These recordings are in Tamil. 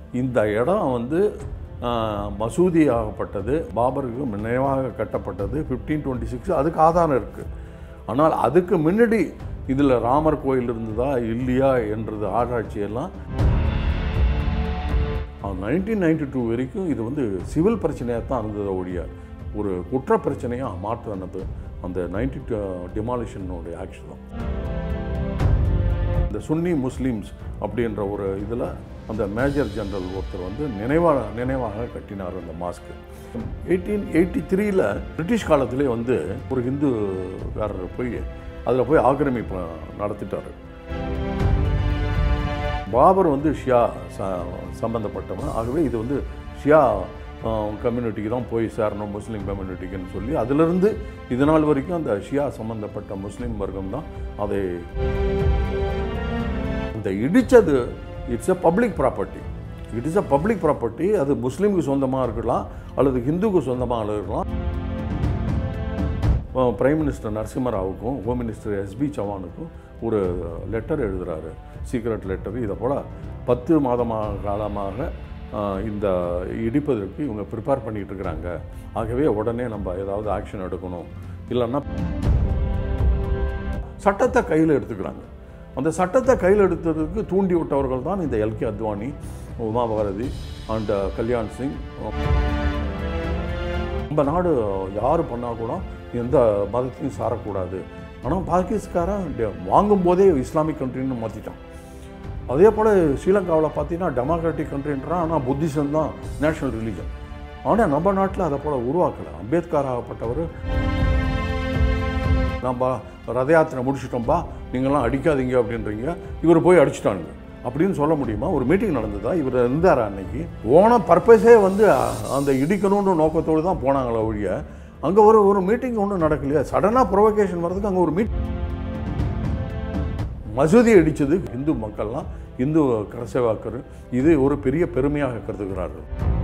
இந்த இடம் வந்து ஆஹ், மசூதி ஆகப்பட்டது பாபருக்கு நினைவாக கட்டப்பட்டது ஃபிஃப்டீன் டுவெண்ட்டி சிக்ஸ் அதுக்கு ஆதாரம் இருக்குது ஆனால் அதுக்கு முன்னாடி இதில் ராமர் கோயில் இருந்ததா இல்லையா என்றது ஆராய்ச்சியெல்லாம் நைன்டீன் நைன்டி டூ வரைக்கும் இது வந்து சிவில் பிரச்சனையாக தான் இருந்ததை ஒழிய ஒரு குற்ற பிரச்சனையாக மாற்றினது அந்த நைன்டி டிமாலிஷனுடைய ஆக்ஷன் தான் இந்த சுன்னி முஸ்லீம்ஸ் அப்படின்ற ஒரு இதில் அந்த மேஜர் ஜெனரல் ஒருத்தர் வந்து நினைவாக நினைவாக கட்டினார் அந்த மாஸ்க்கு எயிட்டீன் எயிட்டி த்ரீல பிரிட்டிஷ் காலத்திலே வந்து ஒரு ஹிந்துக்காரர் போய் அதில் போய் ஆக்கிரமிப்பு நடத்திட்டார் பாபர் வந்து ஷியா ச சம்மந்தப்பட்டவன் ஆகவே இது வந்து ஷியா கம்யூனிட்டிக்கு தான் போய் சேரணும் முஸ்லீம் கம்யூனிட்டிக்குன்னு சொல்லி அதிலிருந்து இது நாள் வரைக்கும் அந்த ஷியா சம்மந்தப்பட்ட முஸ்லீம் வர்க்கம் தான் அதை இந்த இடித்தது it's a public property it is a public property அது முஸ்லீமுக்கு சொந்தமாக இருக்கலாம் அல்லது ஹிந்துக்கு சொந்தமாக இருக்கலாம் பிரைம் மினிஸ்டர் நரசிம்மராவுக்கும் ஹோம் மினிஸ்டர் எஸ்பி சவானுக்கும் ஒரு லெட்டர் எழுதுகிறாரு சீக்ரெட் லெட்டர் இதை போல் பத்து மாதமாக காலமாக ஆஹ், இந்த இடிப்பதற்கு இவங்க ப்ரிப்பேர் பண்ணிகிட்டு இருக்கிறாங்க ஆகவே உடனே நம்ம ஏதாவது ஆக்ஷன் எடுக்கணும் இல்லைன்னா சட்டத்தை கையில் எடுத்துக்கிறாங்க அந்த சட்டத்தை கையில் எடுத்ததுக்கு தூண்டி விட்டவர்கள் தான் இந்த எல்கே அத்வானி உமா பாரதி அண்ட் கல்யாண் சிங் நம்ம நாடு யார் பண்ணால் கூட எந்த மதத்தையும் சாரக்கூடாது ஆனால் பாகிஸ்தாரன் டெ- வாங்கும்போதே இஸ்லாமிக் கண்ட்ரின்னு மாற்றிட்டான் அதே போல் ஸ்ரீலங்காவில் பார்த்தீங்கன்னா டெமோக்ராட்டிக் கண்ட்ரின்றான் ஆனால் புத்திசம் தான் நேஷனல் ரிலீஜன் ஆனால் நம்ம நாட்டில் அதை போல் உருவாக்கலை அம்பேத்கர் ஆகப்பட்டவர் நம்ம ரத யாத்திரை முடிச்சிட்டோம்பா நீங்களாம் அடிக்காதீங்க அப்படின்றீங்க இவர் போய் அடிச்சிட்டாங்க அப்படின்னு சொல்ல முடியுமா ஒரு மீட்டிங் நடந்ததா இவர் இருந்தாரா அன்னைக்கு போன பர்பஸே வந்து அ- அந்த இடிக்கணுன்ற நோக்கத்தோடு தான் போனாங்களே ஒழிய அங்கே ஒரு ஒரு மீட்டிங் ஒன்றும் நடக்கலையா சடனாக ப்ரொவகேஷன் வர்றதுக்கு அங்கே ஒரு மீட் மசூதி அடித்தது இந்து மக்கள்லாம் இந்து கரசேவாக்கர் இது ஒரு பெரிய பெருமையாக கருதுகிறார்கள்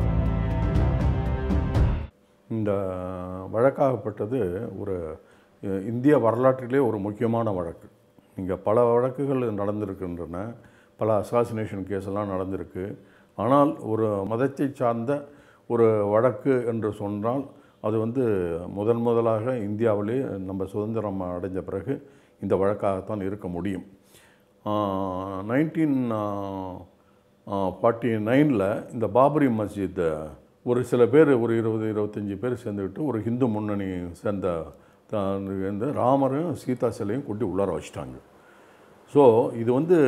இந்த வழக்காகப்பட்டது ஒரு அஹ், இந்திய வரலாற்றிலே ஒரு முக்கியமான வழக்கு இங்கே பல வழக்குகள் நடந்திருக்கின்றன பல அசாசினேஷன் கேஸ் எல்லாம் நடந்திருக்கு ஆனால் ஒரு மதத்தை சார்ந்த ஒரு வழக்கு என்று சொன்னால் அது வந்து முதன் முதலாக இந்தியாவிலே நம்ம சுதந்திரம் அடைஞ்ச பிறகு இந்த வழக்காகத்தான் இருக்க முடியும் நைன்டீன் ஃபார்ட்டி நைனில் இந்த பாபரி மஸ்ஜித் ஒரு சில பேர் ஒரு இருபது இருபத்தஞ்சி பேர் சேர்ந்துக்கிட்டு ஒரு ஹிந்து முன்னணி சேர்ந்த தான் வந்து ராமரும் சீதா சிலையும் கொண்டு உள்ளார வச்சிட்டாங்க ஸோ இது வந்து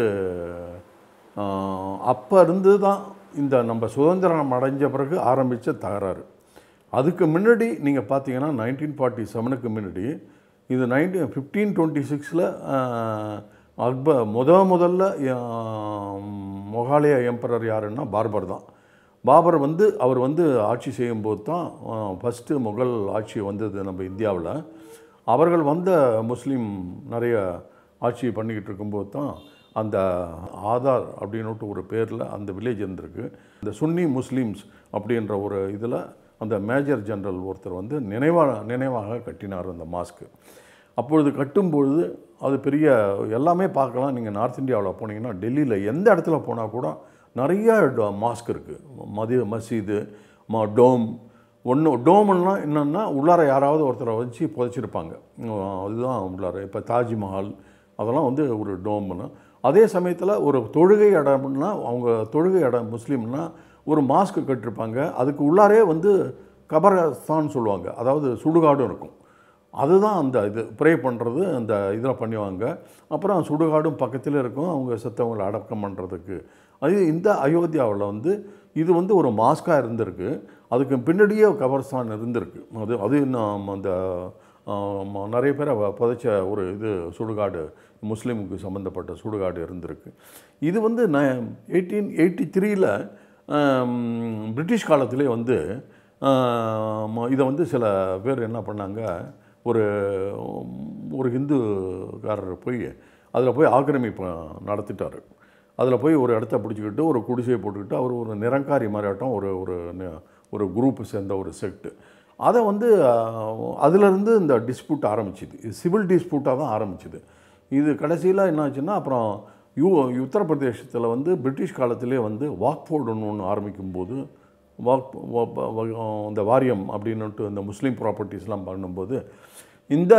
அப்போ இருந்து தான் இந்த நம்ம சுதந்திரம் அடைஞ்ச பிறகு ஆரம்பித்த தகராறு அதுக்கு முன்னாடி நீங்கள் பார்த்தீங்கன்னா நைன்டீன் ஃபார்ட்டி செவனுக்கு முன்னாடி இது நைன்டீன் ஃபிஃப்டீன் டுவெண்ட்டி சிக்ஸில் அக்பர் முத முதல்ல ஆஹ், மொகாலய எம்பரர் யாருன்னா பார்பர் தான் பாபர் வந்து அவர் வந்து ஆட்சி செய்யும்போது தான் ஃபஸ்ட்டு முகல் ஆட்சி வந்தது நம்ம இந்தியாவில் அவர்கள் வந்த முஸ்லீம் நிறைய ஆட்சி பண்ணிக்கிட்டு இருக்கும்போது தான் அந்த ஆதார் அப்படின்னுட்டு ஒரு பேரில் அந்த வில்லேஜ் இருந்திருக்கு இந்த சுன்னி முஸ்லீம்ஸ் அப்படின்ற ஒரு இதில் அந்த மேஜர் ஜெனரல் ஒருத்தர் வந்து நினைவாக நினைவாக கட்டினார் அந்த மாஸ்க்கு அப்பொழுது கட்டும்பொழுது அது பெரிய எல்லாமே பார்க்கலாம் நீங்கள் நார்த் இந்தியாவில் போனீங்கன்னா டெல்லியில் எந்த இடத்துல போனால் கூட நிறைய மாஸ்க் இருக்குது மதி மசீது ம டோம் ஒன்று டோம்னா என்னென்னா உள்ளார யாராவது ஒருத்தரை வச்சு புதைச்சிருப்பாங்க உம், அதுதான் உள்ளார இப்போ தாஜ்மஹால் அதெல்லாம் வந்து ஒரு டோம்னு அதே சமயத்தில் ஒரு தொழுகை இடம்னா அவங்க தொழுகை இடம் முஸ்லீம்னா ஒரு மாஸ்க் கட்டிருப்பாங்க அதுக்கு உள்ளாரே வந்து கபரஸ்தான் சொல்லுவாங்க அதாவது சுடுகாடும் இருக்கும் அதுதான் அந்த இது ப்ரே பண்ணுறது அந்த இதில் பண்ணுவாங்க அப்புறம் சுடுகாடும் பக்கத்தில் இருக்கும் அவங்க செத்தவங்களை அடக்கம் பண்ணுறதுக்கு அது இந்த அயோத்தியாவில் வந்து இது வந்து ஒரு மாஸ்காக இருந்திருக்கு அதுக்கு பின்னாடியே கபர்ஸ்தான் இருந்திருக்கு அது அது இன்னும் அந்த ஆம், நிறைய பேரை வ- புதைச்ச ஒரு இது சுடுகாடு முஸ்லீமுக்கு சம்மந்தப்பட்ட சுடுகாடு இருந்திருக்கு இது வந்து ந எயிட்டீன் எயிட்டி த்ரீல பிரிட்டிஷ் காலத்திலே வந்து ஆம், இதை வந்து சில பேர் என்ன பண்ணாங்க ஒரு ஒரு ஹிந்துக்காரர் போய் அதில் போய் ஆக்கிரமிப்பு நடத்திட்டார் அதில் போய் ஒரு இடத்த பிடிச்சிக்கிட்டு ஒரு குடிசையை போட்டுக்கிட்டு அவர் ஒரு நிரங்காரி மாதிரியாட்டம் ஒரு ஒரு நி- ஒரு குரூப் சேர்ந்த ஒரு செக்ட் அதை வந்து அஹ், அதிலிருந்து இந்த டிஸ்பியூட் ஆரம்பிச்சுது இது சிவில் டிஸ்பியூட்டாக தான் ஆரம்பிச்சுது இது கடைசியில் என்னாச்சுன்னா அப்புறம் யூ உத்தரப்பிரதேசத்தில் வந்து பிரிட்டிஷ் காலத்திலே வந்து வாக்ஃபோர்டுன்னு ஒன்று ஆரம்பிக்கும்போது வாக் வா- வா- வா- இந்த வாரியம் அப்படின்னுட்டு இந்த முஸ்லீம் ப்ராப்பர்ட்டிஸ்லாம் பண்ணும்போது இந்த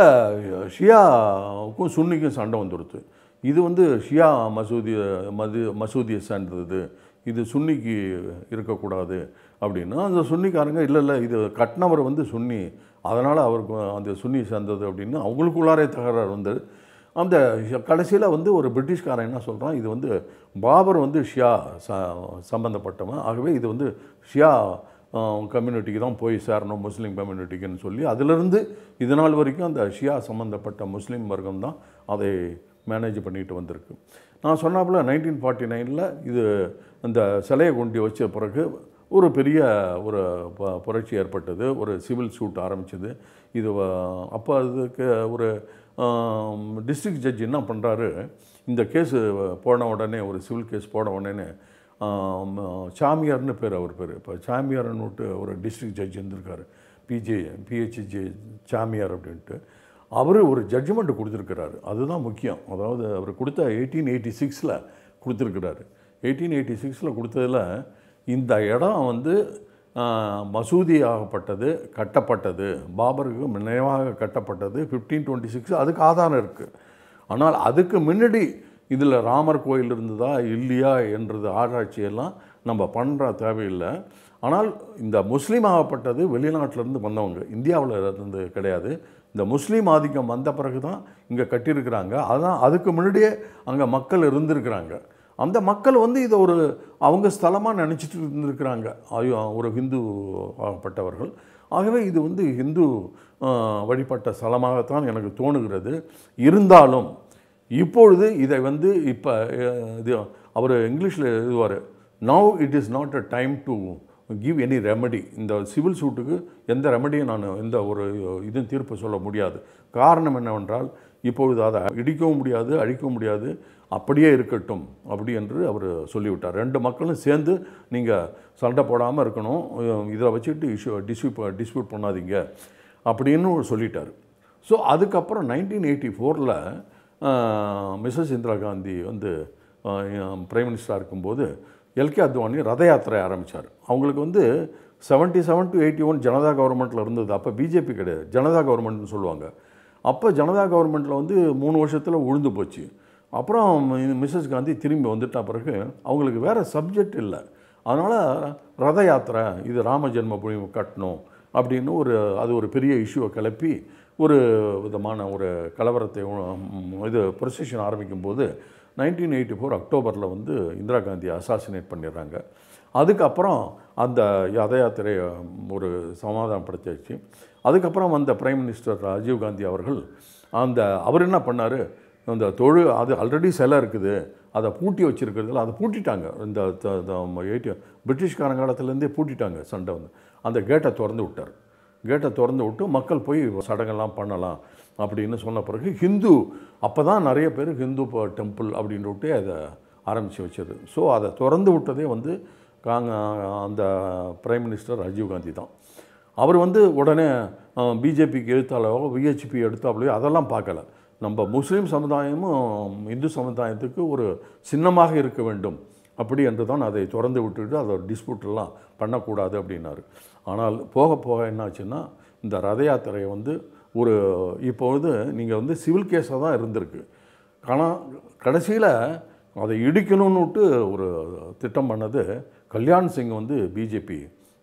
ஷியாவுக்கும் சுன்னிக்கும் சண்டை வந்துடுது இது வந்து ஷியா மசூதி மது மசூதியை சேர்ந்தது இது சுன்னிக்கு இருக்கக்கூடாது அப்படின்னா அந்த சுன்னிக்காரங்க இல்லை இல்லை இது கட்டினவர் வந்து சுன்னி அதனால் அவருக்கு அந்த சுன்னி சேர்ந்தது அப்படின்னு அவங்களுக்குள்ளாரே தகராறு வந்து அந்த கடைசியில் வந்து ஒரு பிரிட்டிஷ்காரன் என்ன சொல்கிறான் இது வந்து பாபர் வந்து ஷியா ச சம்மந்தப்பட்டவன் ஆகவே இது வந்து ஷியா கம்யூனிட்டிக்கு தான் போய் சேரணும் முஸ்லீம் கம்யூனிட்டிக்குன்னு சொல்லி அதிலிருந்து இது நாள் வரைக்கும் அந்த ஷியா சம்மந்தப்பட்ட முஸ்லீம் வர்க்கம் தான் அதை மேனேஜ் பண்ணிட்டு வந்திருக்கு நான் சொன்னாப்புல நைன்டீன் ஃபார்ட்டி நைனில் இது இந்த சிலையை கொண்டு வச்ச பிறகு ஒரு பெரிய ஒரு ப- புரட்சி ஏற்பட்டது ஒரு சிவில் சூட் ஆரம்பிச்சது இது வ- அப்போ அதுக்கு ஒரு டிஸ்ட்ரிக்ட் ஜட்ஜ் என்ன பண்ணுறாரு இந்த கேஸு போன உடனே ஒரு சிவில் கேஸ் போன உடனே ஆம், சாமியார்னு பேர் அவர் பேர் இப்போ சாமியார்னு விட்டு ஒரு டிஸ்ட்ரிக்ட் ஜட்ஜ் இருந்திருக்காரு பிஜே பிஹெச்ஜே சாமியார் அப்படின்ட்டு அவர் ஒரு ஜட்ஜ்மெண்ட் கொடுத்துருக்கிறாரு அதுதான் முக்கியம் அதாவது அவர் கொடுத்த எயிட்டீன் எயிட்டி சிக்ஸில் கொடுத்துருக்கிறாரு எயிட்டீன் எயிட்டி சிக்ஸில் கொடுத்ததில் இந்த இடம் வந்து மசூதி ஆகப்பட்டது கட்டப்பட்டது பாபருக்கு நினைவாக கட்டப்பட்டது ஃபிஃப்டீன் டுவெண்ட்டி சிக்ஸ் அதுக்கு ஆதாரம் இருக்குது ஆனால் அதுக்கு முன்னாடி இதில் ராமர் கோயில் இருந்ததா இல்லையா என்றது ஆராய்ச்சியெல்லாம் நம்ம பண்ணுற தேவையில்லை ஆனால் இந்த முஸ்லீம் ஆகப்பட்டது வெளிநாட்டிலேருந்து வந்தவங்க இந்தியாவில் இருந்து கிடையாது இந்த முஸ்லீம் ஆதிக்கம் வந்த பிறகு தான் இங்கே கட்டியிருக்கிறாங்க அதான் அதுக்கு முன்னாடியே அங்கே மக்கள் இருந்திருக்கிறாங்க அந்த மக்கள் வந்து இதை ஒரு அவங்க ஸ்தலமாக நினச்சிட்டு இருந்திருக்கிறாங்க ஐயோ ஒரு ஹிந்து ஆகப்பட்டவர்கள் ஆகவே இது வந்து ஹிந்து ஆஹ், வழிபட்ட ஸ்தலமாகத்தான் எனக்கு தோணுகிறது இருந்தாலும் இப்பொழுது இதை வந்து இப்போ இது அவர் இங்கிலீஷில் எழுதுவார் now it is not a time to give any remedy இந்த சிவில் சூட்டுக்கு எந்த ரெமடியும் நான் எந்த ஒரு இதுவும் தீர்ப்பு சொல்ல முடியாது காரணம் என்னவென்றால் இப்பொழுது அதை இடிக்கவும் முடியாது அழிக்கவும் முடியாது அப்படியே இருக்கட்டும் அப்படி என்று அவர் சொல்லிவிட்டார் ரெண்டு மக்களும் சேர்ந்து நீங்கள் சண்டை போடாமல் இருக்கணும் இதில் வச்சுட்டு இஷ்யூ டிஸ்பியூட் டிஸ்பியூட் பண்ணாதீங்க அப்படின்னு சொல்லிட்டார் ஸோ அதுக்கப்புறம் நைன்டீன் எயிட்டி ஃபோரில் மிஸ்ஸஸ் இந்திரா காந்தி வந்து பிரைம் மினிஸ்டராக இருக்கும்போது எல்கே அத்வானி ரத யாத்திரை ஆரம்பித்தார் அவங்களுக்கு வந்து seventy seven to eighty one Janata கவர்மெண்ட்டில் இருந்தது அப்போ பிஜேபி கிடையாது ஜனதா கவர்மெண்ட்னு சொல்லுவாங்க அப்போ ஜனதா கவர்மெண்ட்டில் வந்து மூணு வருஷத்தில் உழுந்து போச்சு அப்புறம் மிஸ்ஸஸ் காந்தி திரும்பி வந்துட்ட பிறகு அவங்களுக்கு வேறு சப்ஜெக்ட் இல்லை அதனால் ரத யாத்திரை இது ராம ஜென்மபூமி கட்டணும் அப்படின்னு ஒரு அது ஒரு பெரிய இஷ்யூவை கிளப்பி ஒரு விதமான ஒரு கலவரத்தை உம், இது ப்ரொசெஷன் ஆரம்பிக்கும் போது நைன்டீன் எயிட்டி ஃபோர் அக்டோபரில் வந்து இந்திரா காந்தி அசாசினேட் பண்ணிடுறாங்க அதுக்கப்புறம் அந்த ரத யாத்திரையை ஒரு சமாதானப்படுத்தியாச்சு அதுக்கப்புறம் வந்த பிரைம் மினிஸ்டர் ராஜீவ் காந்தி அவர்கள் அந்த அவர் என்ன பண்ணார் அந்த தொழு அது ஆல்ரெடி சிலை இருக்குது அதை பூட்டி வச்சிருக்கிறதுல அதை பூட்டிட்டாங்க இந்த எயிட்டி பிரிட்டிஷ்காரங்க காலத்துலேருந்தே பூட்டிட்டாங்க சண்டை வந்து அந்த கேட்டை திறந்து விட்டார் கேட்டை திறந்து விட்டு மக்கள் போய் சடங்கெல்லாம் பண்ணலாம் அப்படின்னு சொன்ன பிறகு ஹிந்து அப்போ தான் நிறைய பேர் ஹிந்து டெம்பிள் அப்படின்னு விட்டு அதை ஆரம்பித்து வச்சது ஸோ அதை திறந்து விட்டதே வந்து காங்க அந்த பிரைம் மினிஸ்டர் ராஜீவ் காந்தி தான் அவர் வந்து உடனே பிஜேபிக்கு எழுத்தாளவோ விஹெச்பி எடுத்தாப்லையோ அதெல்லாம் பார்க்கல நம்ம முஸ்லீம் சமுதாயமும் இந்து சமுதாயத்துக்கு ஒரு சின்னமாக இருக்க வேண்டும் அப்படி என்று தான் அதை திறந்து விட்டுட்டு அதை டிஸ்பியூட் எல்லாம் பண்ணக்கூடாது அப்படின்னாரு ஆனால் போக போக என்னாச்சுன்னா இந்த ரத யாத்திரையை வந்து ஒரு இப்பொழுது நீங்கள் வந்து சிவில் கேஸாக தான் இருந்திருக்கு ஆனால் கடைசியில் அதை இடிக்கணும்னுட்டு ஒரு திட்டம் பண்ணது கல்யாண் சிங் வந்து பிஜேபி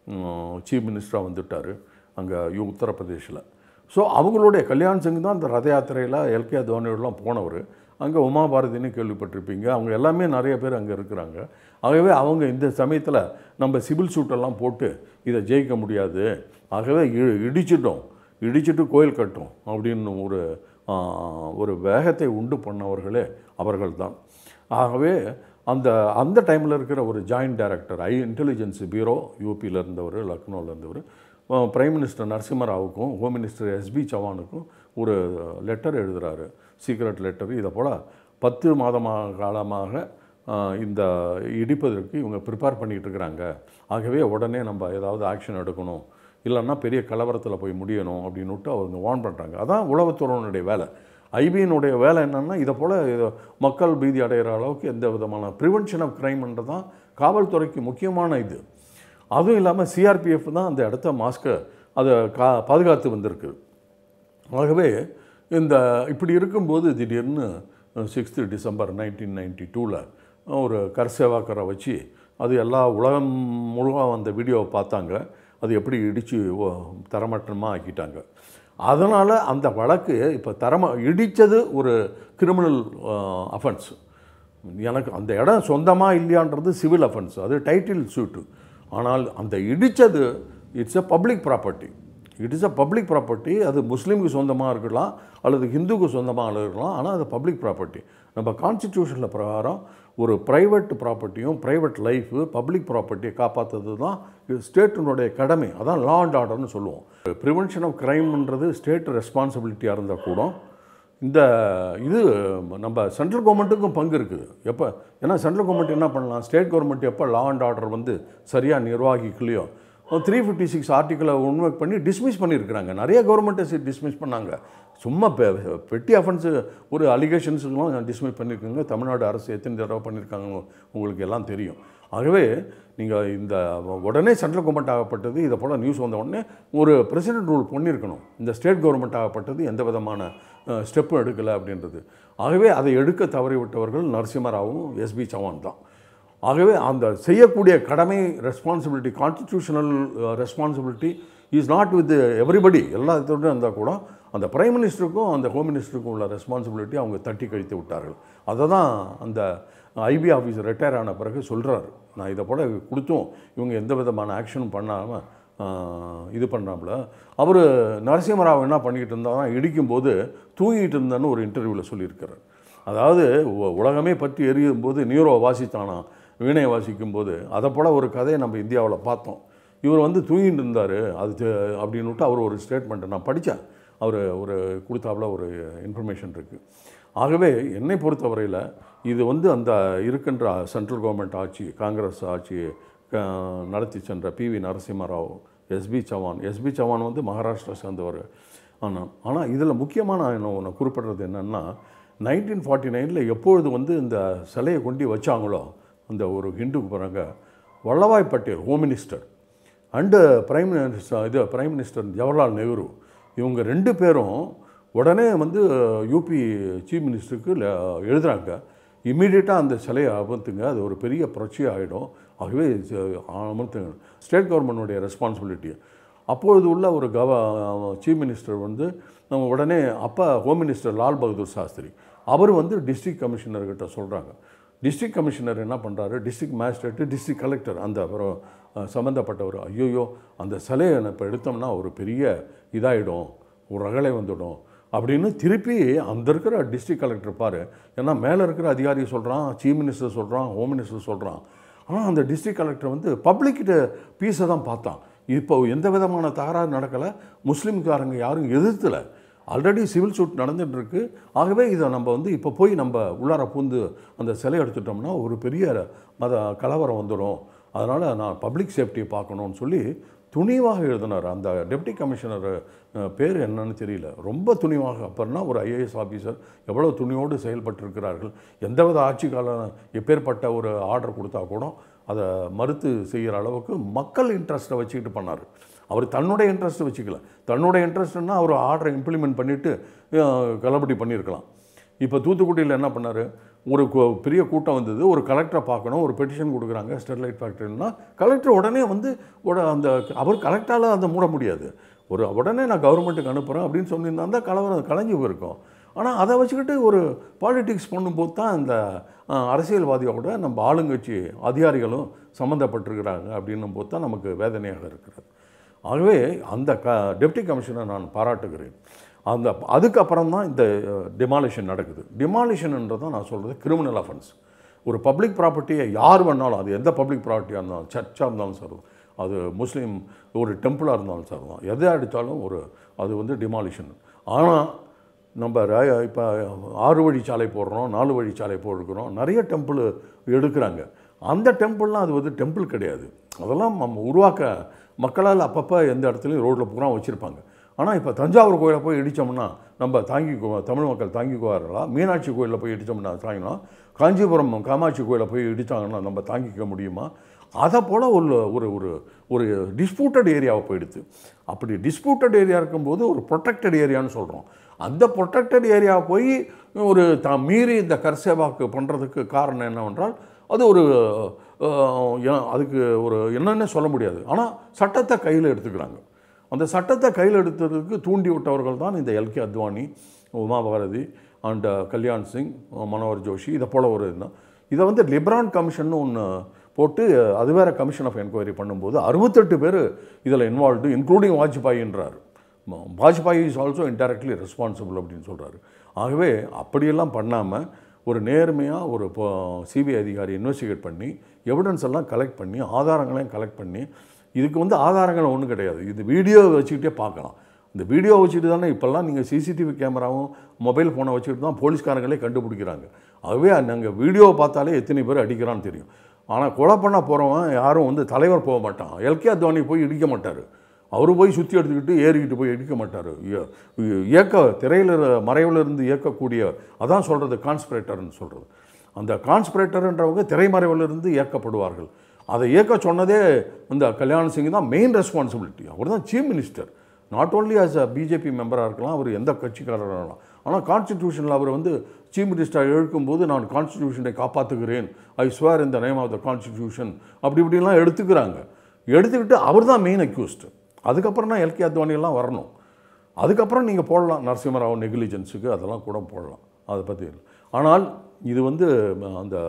சீஃப் மினிஸ்டராக வந்துட்டார் அங்கே யூ உத்தரப்பிரதேஷில் ஸோ அவங்களுடைய கல்யாண் சிங் தான் இந்த ரத யாத்திரையில் எல்கே தோனியோடலாம் போனவர் அங்கே உமா பாரதின்னு கேள்விப்பட்டிருப்பீங்க அவங்க எல்லாமே நிறைய பேர் அங்கே இருக்கிறாங்க ஆகவே அவங்க இந்த சமயத்தில் நம்ம சிவில் சூட்டெல்லாம் போட்டு இதை ஜெயிக்க முடியாது ஆகவே இ- இடிச்சிட்டோம் இடிச்சிட்டு கோயில் கட்டும் அப்படின்னு ஒரு ஆ, ஒரு வேகத்தை உண்டு பண்ணவர்களே அவர்கள்தான் ஆகவே அந்த அந்த டைமில் இருக்கிற ஒரு joint director I intelligence bureau யூபியில் இருந்தவர் லக்னோவில் இருந்தவர் பிரைம் மினிஸ்டர் நரசிம்மராவுக்கும் ஹோம் மினிஸ்டர் எஸ்பி சவானுக்கும் ஒரு லெட்டர் எழுதுகிறாரு சீக்ரெட் லெட்டர் இதை போல் பத்து மாதமாக காலமாக ஆஹ், இந்த இடிப்பதற்கு இவங்க ப்ரிப்பேர் பண்ணிகிட்டு இருக்கிறாங்க ஆகவே உடனே நம்ம ஏதாவது ஆக்ஷன் எடுக்கணும் இல்லைன்னா பெரிய கலவரத்தில் போய் முடியணும் அப்படின்னு விட்டு அவங்க வார்ன் பண்ணுறாங்க அதான் உளவுத்துறையினுடைய வேலை ஐபியினுடைய வேலை என்னென்னா இதை போல் மக்கள் பீதி அடைகிற அளவுக்கு எந்த விதமான ப்ரிவென்ஷன் ஆஃப் க்ரைம்ன்றது தான் காவல்துறைக்கு முக்கியமான இது அதுவும் இல்லாமல் சிஆர்பிஎஃப் தான் அந்த இடத்த மாஸ்க்கை அதை கா பாதுகாத்து வந்திருக்கு ஆகவே இந்த இப்படி இருக்கும்போது திடீர்னு சிக்ஸ்த்து டிசம்பர் நைன்டீன் நைன்டி டூவில் ஒரு கர்சேவாக்கரை வச்சு அது எல்லா உலகம் முழுவதும் அந்த வீடியோவை பார்த்தாங்க அது எப்படி இடித்து தரமட்டமாக ஆக்கிட்டாங்க அதனால் அந்த வழக்கு இப்போ தரம இடித்தது ஒரு கிரிமினல் அஃபென்ஸ் எனக்கு அந்த இடம் சொந்தமாக இல்லையான்றது சிவில் அஃபென்ஸ் அது டைட்டில் சூட்டு ஆனால் அந்த இடித்தது it's a public property it is a public property அது முஸ்லீமுக்கு சொந்தமாக இருக்கலாம் அல்லது ஹிந்துக்கு சொந்தமாக இருக்கலாம் ஆனால் அது பப்ளிக் ப்ராப்பர்ட்டி நம்ம கான்ஸ்டிடியூஷனில் பிரகாரம் ஒரு ப்ரைவேட் ப்ராப்பர்ட்டியும் ப்ரைவேட் லைஃபு பப்ளிக் ப்ராப்பர்ட்டியை காப்பாற்றுறது தான் ஸ்டேட்டினுடைய கடமை அதான் லா அண்ட் ஆர்டர்னு சொல்லுவோம் ப்ரிவென்ஷன் ஆஃப் க்ரைம்ன்றது ஸ்டேட் ரெஸ்பான்சிபிலிட்டியாக இருந்தால் கூட இந்த இது நம்ம சென்ட்ரல் கவர்மெண்ட்டுக்கும் பங்கு இருக்குது எப்போ ஏன்னா சென்ட்ரல் கவர்மெண்ட் என்ன பண்ணலாம் ஸ்டேட் கவர்மெண்ட் எப்போ லா அண்ட் ஆர்டர் வந்து சரியாக நிர்வாகிக்கலையோ த்ரீ ஃபிஃப்டி சிக்ஸ் ஆர்டிக்கிளை உண்மை பண்ணி டிஸ்மிஸ் பண்ணியிருக்கிறாங்க நிறைய கவர்மெண்ட்டை டிஸ்மிஸ் பண்ணாங்க சும்மா பெ பெட்டி அஃபென்ஸு ஒரு அலிகேஷன்ஸுக்கெல்லாம் டிஸ்மிஸ் பண்ணியிருக்காங்க தமிழ்நாடு அரசு எத்தனை தடவை பண்ணியிருக்காங்க உங்களுக்கு எல்லாம் தெரியும் ஆகவே நீங்கள் இந்த உடனே சென்ட்ரல் கவர்மெண்ட் ஆகப்பட்டது இதை போல் நியூஸ் வந்த உடனே ஒரு பிரசிடென்ட் ரூல் பண்ணியிருக்கணும் இந்த ஸ்டேட் கவர்மெண்ட் ஆகப்பட்டது எந்த விதமான ஸ்டெப்பும் எடுக்கலை அப்படின்றது ஆகவே அதை எடுக்க தவறிவிட்டவர்கள் நரசிம்மராவும் எஸ்பி சவான் தான் ஆகவே அந்த செய்யக்கூடிய கடமை responsibility constitutional responsibility is not with everybody எல்லா இதோடும் இருந்தால் கூட அந்த பிரைம் மினிஸ்டருக்கும் அந்த ஹோம் மினிஸ்டருக்கும் உள்ள ரெஸ்பான்சிபிலிட்டி அவங்க தட்டி கழித்து விட்டார்கள் அதை தான் அந்த ஐபி ஆஃபீஸ் ரிட்டையர் ஆன பிறகு சொல்கிறாரு நான் இதை போல கொடுத்தும் இவங்க எந்த விதமான ஆக்ஷனும் பண்ணாமல் இது பண்ணாப்புல அவர் நரசிம்மராவ் என்ன பண்ணிக்கிட்டு இருந்தாலும் இடிக்கும்போது தூங்கிட்டு இருந்தேன்னு ஒரு இன்டர்வியூவில் சொல்லியிருக்கிறார் அதாவது உ- உலகமே பற்றி எரியும் போது நீரோ வாசித்தானா வீணை வாசிக்கும் போது அதை போல் ஒரு கதையை நம்ம இந்தியாவில் பார்த்தோம் இவர் வந்து தூங்கிட்டு இருந்தார் அது தெ- அப்படின்னுட்டு அவர் ஒரு ஸ்டேட்மெண்ட்டை நான் படித்தேன் அவர் ஒரு கொடுத்தாப்புல ஒரு இன்ஃபர்மேஷன் இருக்குது ஆகவே என்னை பொறுத்தவரையில் இது வந்து அந்த இருக்கின்ற சென்ட்ரல் கவர்மெண்ட் ஆட்சி காங்கிரஸ் ஆட்சி க- நடத்தி சென்ற P V Narasimharao S B Chavan S B Chavan வந்து மகாராஷ்டிரா சேர்ந்தவர் ஆனால் ஆனால் இதில் முக்கியமான நான் ஒன்று குறிப்பிட்றது என்னென்னா நைன்டீன் ஃபார்ட்டி நைனில் எப்பொழுது வந்து இந்த சிலையை கொண்டு வச்சாங்களோ அந்த ஒரு ஹிந்துக்கு பிறகு Vallabhbhai Patel home minister and prime minister இது பிரைம் மினிஸ்டர் ஜவஹர்லால் நேரு இவங்க ரெண்டு பேரும் உடனே வந்து யூபி சீஃப் மினிஸ்டருக்கு எழுதுகிறாங்க இம்மீடியட்டாக அந்த சிலையை அமர்த்துங்க அது ஒரு பெரிய புரட்சி ஆகிடும் ஆகவே ச- அமர்த்துங்க ஸ்டேட் கவர்மெண்ட்டுடைய ரெஸ்பான்சிபிலிட்டி அப்பொழுது உள்ள ஒரு கவ சீஃப் மினிஸ்டர் வந்து நம்ம உடனே அப்போ ஹோம் மினிஸ்டர் லால் பகதூர் சாஸ்திரி அவர் வந்து டிஸ்ட்ரிக்ட் கமிஷனர்கிட்ட சொல்கிறாங்க டிஸ்ட்ரிக்ட் கமிஷனர் என்ன பண்ணுறாரு டிஸ்ட்ரிக்ட் மேஜிஸ்ட்ரேட்டு டிஸ்ட்ரிக்ட் கலெக்டர் அந்த அப்புறம் அஹ், சம்மந்தப்பட்டவர் ஐயோயோ அந்த சிலையை இப்போ எடுத்தோம்னா ஒரு பெரிய இதாகிடும் ஒரு ரகளை வந்துடும் அப்படின்னு திருப்பி அந்த இருக்கிற டிஸ்ட்ரிக்ட் கலெக்டர் பாரு ஏன்னா மேலே இருக்கிற அதிகாரி சொல்கிறான் சீஃப் மினிஸ்டர் சொல்கிறான் ஹோம் மினிஸ்டர் சொல்கிறான் ஆனால் அந்த டிஸ்ட்ரிக்ட் கலெக்டர் வந்து பப்ளிக்கிட்ட பீஸை தான் பார்த்தான் இப்போ எந்த விதமான தகராறு நடக்கலை முஸ்லீம்காரங்க யாரும் எதிர்த்தலை ஆல்ரெடி சிவில் சூட் நடந்துட்டு இருக்கு ஆகவே இதை நம்ம வந்து இப்போ போய் நம்ம உள்ளார பூந்து அந்த சிலை எடுத்துட்டோம்னா ஒரு பெரிய மத கலவரம் வந்துடும் அதனால் நான் பப்ளிக் சேஃப்டியை பார்க்கணும்னு சொல்லி துணிவாக எழுதினார் அந்த டெப்டி கமிஷனர் அஹ், பேர் என்னன்னு தெரியல ரொம்ப துணிவாக அப்போனா ஒரு ஐஏஎஸ் ஆஃபீஸர் எவ்வளோ துணியோடு செயல்பட்டிருக்கிறார்கள் எந்தவித ஆட்சி காலம் எப்பேற்பட்ட ஒரு ஆர்டர் கொடுத்தா கூட அதை மறுத்து செய்கிற அளவுக்கு மக்கள் இன்ட்ரெஸ்ட்டை வச்சுக்கிட்டு பண்ணார் அவர் தன்னுடைய இன்ட்ரெஸ்ட்டை வச்சுக்கல தன்னுடைய இன்ட்ரெஸ்ட்னா அவர் ஆர்டரை இம்ப்ளிமெண்ட் பண்ணிவிட்டு கலபடி பண்ணியிருக்கலாம் இப்போ தூத்துக்குடியில் என்ன பண்ணார் ஒரு கு- பெரிய கூட்டம் வந்தது ஒரு கலெக்டரை பார்க்கணும் ஒரு பெட்டிஷன் கொடுக்குறாங்க ஸ்டெர்லைட் ஃபேக்ட்ரின்னா கலெக்டர் உடனே வந்து உட அந்த அவர் கலெக்டால் அதை மூட முடியாது ஒரு உடனே நான் கவர்மெண்ட்டுக்கு அனுப்புகிறேன் அப்படின்னு சொல்லியிருந்தா தான் கலவரம் கலைஞ்சு போயிருக்கும் ஆனால் அதை வச்சுக்கிட்டு ஒரு பாலிடிக்ஸ் பண்ணும்போது தான் இந்த அஹ், அரசியல்வாதியோட நம்ம ஆளுங்கட்சி அதிகாரிகளும் சம்மந்தப்பட்டிருக்கிறாங்க அப்படின்னும் போது தான் நமக்கு வேதனையாக இருக்கிறது ஆகவே அந்த க டெப்டி கமிஷனை நான் பாராட்டுகிறேன் அந்த அதுக்கப்புறம் தான் இந்த டிமாலிஷன் நடக்குது டிமாலிஷன்ன்றதை நான் சொல்கிறது கிரிமினல் அஃபென்ஸ் ஒரு பப்ளிக் ப்ராப்பர்ட்டியை யார் வேணாலும் அது எந்த பப்ளிக் ப்ராப்பர்ட்டியாக இருந்தாலும் சர்ச்சாக இருந்தாலும் சரி அது முஸ்லீம் ஒரு டெம்பிளாக இருந்தாலும் சரி தான் எதை அடித்தாலும் ஒரு அது வந்து டிமாலிஷன் ஆனால் நம்ம இப்போ ஆறு வழி சாலை போடுறோம் நாலு வழி சாலை போடுறோம் நிறைய டெம்பிள் எடுக்கிறாங்க அந்த டெம்பிள்லாம் அது வந்து டெம்பிள் கிடையாது அதெல்லாம் நம்ம உருவாக்க மக்களால் அப்பப்போ எந்த இடத்துலையும் ரோட்டில் பூரா வச்சுருப்பாங்க ஆனால் இப்போ தஞ்சாவூர் கோயிலை போய் இடித்தோம்னா நம்ம தாங்கிக்கோ தமிழ் மக்கள் தாங்கிக்குவார்களா மீனாட்சி கோயிலில் போய் இடித்தோம்னா தாங்கிக்கலாம் காஞ்சிபுரம் காமாட்சி கோயிலை போய் இடித்தாங்கன்னா நம்ம தாங்கிக்க முடியுமா அதை போல் ஒரு ஒரு ஒரு ஒரு டிஸ்பியூட்டட் ஏரியாவை போயிடுது அப்படி டிஸ்பியூட்டட் ஏரியா இருக்கும்போது ஒரு ப்ரொடெக்டட் ஏரியான்னு சொல்கிறோம் அந்த ப்ரொடெக்டட் ஏரியா போய் ஒரு த மீறி இந்த கர்சேவாக்கு பண்ணுறதுக்கு காரணம் என்னவென்றால் அது ஒரு அஹ், ஏன் அதுக்கு ஒரு என்னன்னு சொல்ல முடியாது ஆனால் சட்டத்தை கையில் எடுத்துக்கிறாங்க அந்த சட்டத்தை கையில் எடுத்ததுக்கு தூண்டி விட்டவர்கள் தான் இந்த எல்கே அத்வானி உமா பாரதி அண்ட் கல்யாண் சிங் மனோகர் ஜோஷி இதை போல் ஒரு இதுதான் இதை வந்து லிப்ரான் கமிஷன் ஒன்று போட்டு அது வேற கமிஷன் ஆஃப் என்கொயரி பண்ணும்போது அறுபத்தெட்டு பேர் இதில் இன்வால்வ்டு இன்க்ளூடிங் வாஜ்பாயின்றார் ம- Vajpayee is also indirectly responsible அப்படின்னு சொல்கிறாரு ஆகவே அப்படியெல்லாம் பண்ணாமல் ஒரு நேர்மையாக ஒரு சிபிஐ அதிகாரி இன்வெஸ்டிகேட் பண்ணி எவிடன்ஸ் எல்லாம் கலெக்ட் பண்ணி ஆதாரங்களையும் கலெக்ட் பண்ணி இதுக்கு வந்து ஆதாரங்கள் ஒன்றும் கிடையாது இது வீடியோ வச்சுக்கிட்டே பார்க்கலாம் இந்த வீடியோ வச்சுட்டு தானே இப்போல்லாம் நீங்கள் சிசிடிவி கேமராவும் மொபைல் ஃபோனை வச்சுட்டு தான் போலீஸ்காரங்களே கண்டுபிடிக்கிறாங்க ஆகவே நாங்கள் வீடியோவை பார்த்தாலே எத்தனை பேர் அடிக்கிறான்னு தெரியும் ஆனால் கொலை பண்ண போகிறவன் யாரும் வந்து தலைவர் போக மாட்டான் எல்கே அத்வானி போய் இடிக்க மாட்டார் அவர் போய் சுற்றி எடுத்துக்கிட்டு ஏறிக்கிட்டு போய் இடிக்க மாட்டார் இயக்க திரையில் மறைவில் இருந்து இயக்கக்கூடிய அதான் சொல்கிறது கான்ஸ்பிரேட்டர்னு சொல்கிறது அந்த கான்ஸ்பிரேட்டர்ன்றவங்க திரைமறைவில் இருந்து இயக்கப்படுவார்கள் அதை இயக்க சொன்னதே இந்த கல்யாண் சிங் தான் மெயின் ரெஸ்பான்சிபிலிட்டி அவர் தான் chief minister not only as a BJP மெம்பராக இருக்கலாம் அவர் எந்த கட்சிக்காரராக இருக்கலாம் ஆனால் கான்ஸ்டிடியூஷனில் அவர் வந்து சீஃப் மினிஸ்டர் எழுக்கும்போது நான் கான்ஸ்டிடியூஷனை காப்பாற்றுகிறேன் I swear in the name of the constitution அப்படி இப்படிலாம் எடுத்துக்கிறாங்க எடுத்துக்கிட்டு அவர் தான் மெயின் அக்யூஸ்டு அதுக்கப்புறம் தான் எல்கே அத்வானியெல்லாம் வரணும் அதுக்கப்புறம் நீங்கள் போடலாம் நரசிம்மராவ் நெக்லிஜென்ஸுக்கு அதெல்லாம் கூட போடலாம் அதை பற்றி இல்லை ஆனால் இது வந்து அஹ், அந்த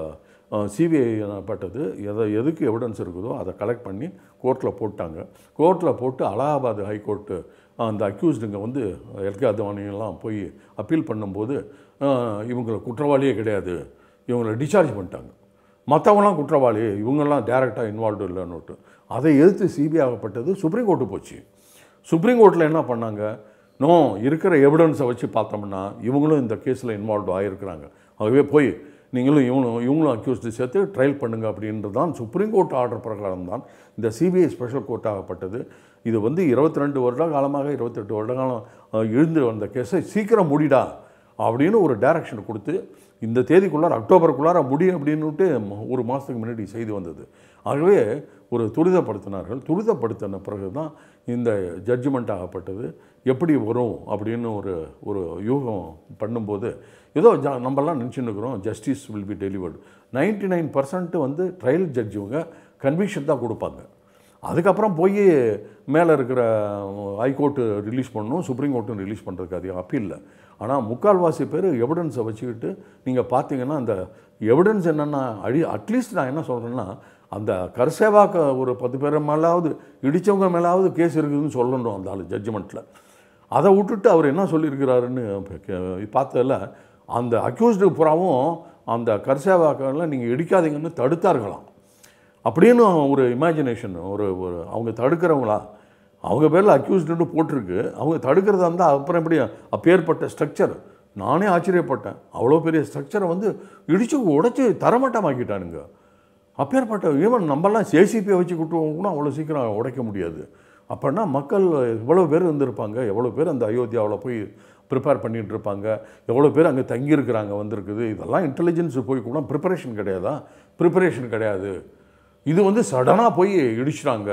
சிபிஐ பட்டது எதை எதுக்கு எவிடன்ஸ் இருக்குதோ அதை கலெக்ட் பண்ணி கோர்ட்டில் போட்டாங்க கோர்ட்டில் போட்டு அலகாபாத் ஹைகோர்ட்டு அந்த அக்யூஸ்டுங்க வந்து எல்கே அத்வானியெல்லாம் போய் அப்பீல் பண்ணும்போது அஹ், இவங்களை குற்றவாளியே கிடையாது இவங்களை டிஸ்சார்ஜ் பண்ணிட்டாங்க மற்றவங்களாம் குற்றவாளி இவங்கெல்லாம் டேரெக்டாக இன்வால்வ்டு இல்லைன்னுட்டு அதை எதிர்த்து சிபிஐ ஆகப்பட்டது சுப்ரீம் கோர்ட்டு போச்சு சுப்ரீம் கோர்ட்டில் என்ன பண்ணாங்க நோ இருக்கிற எவிடன்ஸை வச்சு பார்த்தோம்னா இவங்களும் இந்த கேஸில் இன்வால்வ் ஆகியிருக்கிறாங்க ஆகவே போய் நீங்களும் இவங்களும் இவங்களும் அக்யூஸ்டு சேர்த்து ட்ரையல் பண்ணுங்க அப்படின்றது தான் சுப்ரீம் கோர்ட் ஆர்டர் பிரகாரம் தான் இந்த சிபிஐ ஸ்பெஷல் கோர்ட் ஆகப்பட்டது இது வந்து இருபத்தி ரெண்டு வருட காலமாக இருபத்தெட்டு வருட காலம் அஹ், இழுந்து வந்த கேஸை சீக்கிரம் முடிடா அப்படின்னு ஒரு டைரக்ஷன் கொடுத்து இந்த தேதிக்குள்ளார அக்டோபருக்குள்ளார முடியும் அப்படின்னுட்டு ம- ஒரு மாதத்துக்கு முன்னாடி செய்து வந்தது ஆகவே ஒரு துரிதப்படுத்தினார்கள் துரிதப்படுத்தின பிறகு தான் இந்த ஜட்ஜ்மெண்ட் ஆகப்பட்டது எப்படி வரும் அப்படின்னு ஒரு ஒரு யூகம் பண்ணும்போது ஏதோ ஜ நம்மலாம் நினச்சின்னு இருக்கிறோம் justice will be delivered ninety nine வந்து ட்ரையல் ஜட்ஜுங்க கன்விக்ஷன் தான் கொடுப்பாங்க அதுக்கப்புறம் போய் மேலே இருக்கிற ஹைகோர்ட்டு ரிலீஸ் பண்ணணும் சுப்ரீம் கோர்ட்டும் ரிலீஸ் பண்ணுறதுக்கு அதிகம் அப்பீல் ஆனால் முக்கால்வாசி பேர் எவிடன்ஸை வச்சுக்கிட்டு நீங்கள் பார்த்தீங்கன்னா அந்த எவிடன்ஸ் என்னென்னா அடி அட்லீஸ்ட் நான் என்ன சொல்கிறேன்னா அந்த கர்சேவாக்க ஒரு பத்து பேர் மேலாவது இடித்தவங்க மேலாவது கேஸ் இருக்குதுன்னு சொல்லணும் அந்த ஆள் ஜட்ஜ்மெண்ட்டில் அதை விட்டுட்டு அவர் என்ன சொல்லியிருக்கிறாருன்னு பார்த்ததில் அந்த அக்யூஸ்டு புறாவும் அந்த கர்சேவாக்கில் நீங்கள் இடிக்காதீங்கன்னு தடுத்தார்களாம் அப்படின்னு ஒரு இமேஜினேஷன் ஒரு ஒரு அவங்க தடுக்கிறவங்களா அவங்க பேரில் அக்யூஸ்டுன்னு போட்டிருக்கு அவங்க தடுக்கிறதா இருந்தால் அப்புறம் எப்படி அப்பேற்பட்ட ஸ்ட்ரக்சர் நானே ஆச்சரியப்பட்டேன் அவ்வளோ பெரிய ஸ்ட்ரக்சரை வந்து இடித்து உடைச்சி தரமட்டமாக்கிட்டானுங்க அப்பேற்பட்ட ஈவன் நம்மலாம் ஜேசிபியை வச்சு கூட்டுவோம் கூட அவ்வளோ சீக்கிரம் உடைக்க முடியாது அப்படின்னா மக்கள் எவ்வளோ பேர் இருந்திருப்பாங்க எவ்வளோ பேர் அந்த அயோத்தியாவில் போய் ப்ரிப்பேர் பண்ணிட்டு இருப்பாங்க எவ்வளோ பேர் அங்கே தங்கியிருக்கிறாங்க வந்திருக்குது இதெல்லாம் இன்டெலிஜென்ஸ் போய் கூட ப்ரிப்பரேஷன் கிடையாதா ப்ரிப்பரேஷன் கிடையாது இது வந்து சடனாக போய் இடிச்சிட்டாங்க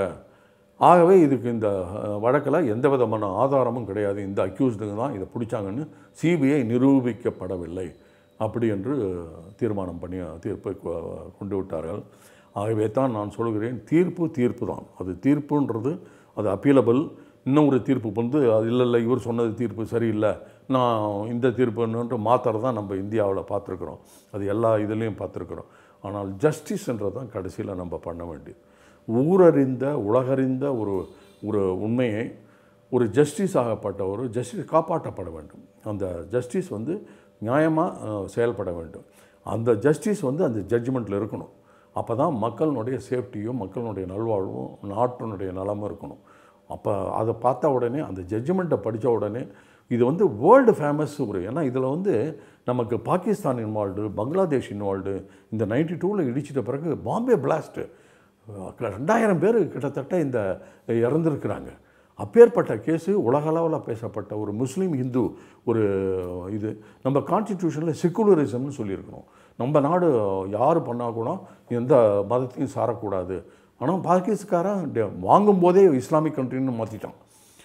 ஆகவே இதுக்கு இந்த அஹ், வழக்கில் எந்த விதமான ஆதாரமும் கிடையாது இந்த அக்யூஸ்டுங்க தான் இதை பிடிச்சாங்கன்னு சிபிஐ நிரூபிக்கப்படவில்லை அப்படி என்று தீர்மானம் பண்ணி தீர்ப்பை கொ- கொண்டு விட்டார்கள் ஆகவே தான் நான் சொல்கிறேன் தீர்ப்பு தீர்ப்பு தான் அது தீர்ப்புன்றது அது அப்பீலபிள் இன்னும் ஒரு தீர்ப்பு வந்து அது இல்லை இல்லை இவர் சொன்னது தீர்ப்பு சரியில்லை நான் இந்த தீர்ப்புன்னுட்டு மாத்திரம் தான் நம்ம இந்தியாவில் பார்த்துருக்குறோம் அது எல்லா இதுலேயும் பார்த்துருக்குறோம் ஆனால் ஜஸ்டிஸ்ன்றது தான் கடைசியில் நம்ம பண்ண வேண்டியது ஊரறிந்த உலகறிந்த ஒரு ஒரு உண்மையை ஒரு ஜஸ்டிஸ் ஆகப்பட்ட ஒரு ஜஸ்டிஸ் காப்பாற்றப்பட வேண்டும் அந்த ஜஸ்டிஸ் வந்து நியாயமாக செயல்பட வேண்டும் அந்த ஜஸ்டிஸ் வந்து அந்த ஜட்ஜ்மெண்ட்டில் இருக்கணும் அப்போ தான் மக்களினுடைய சேஃப்டியும் மக்களினுடைய நல்வாழ்வும் நாட்டினுடைய நலமும் இருக்கணும் அப்போ அதை பார்த்த உடனே அந்த ஜட்ஜ்மெண்ட்டை படித்த உடனே இது வந்து வேர்ல்டு ஃபேமஸ் ஒரு ஏன்னா இதில் வந்து நமக்கு பாகிஸ்தான் இன்வால்வ்டு பங்களாதேஷ் இன்வால்வ்டு இந்த நைன்டி டூவில் இடிச்சிட்ட பிறகு பாம்பே பிளாஸ்ட்டு ரெண்டாயிரம் பேர் கிட்டத்தட்ட இந்த இறந்துருக்குறாங்க அப்பேற்பட்ட கேஸு உலகளவில் பேசப்பட்ட ஒரு முஸ்லீம் இந்து ஒரு இது நம்ம கான்ஸ்டிடியூஷனில் செக்குலரிசம்னு சொல்லியிருக்கிறோம் நம்ம நாடு யார் பண்ணால் கூட எந்த மதத்தையும் சாரக்கூடாது ஆனால் பாகிஸ்தாரன் டெ- வாங்கும்போதே இஸ்லாமிக் கண்ட்ரின்னு மாற்றிட்டான்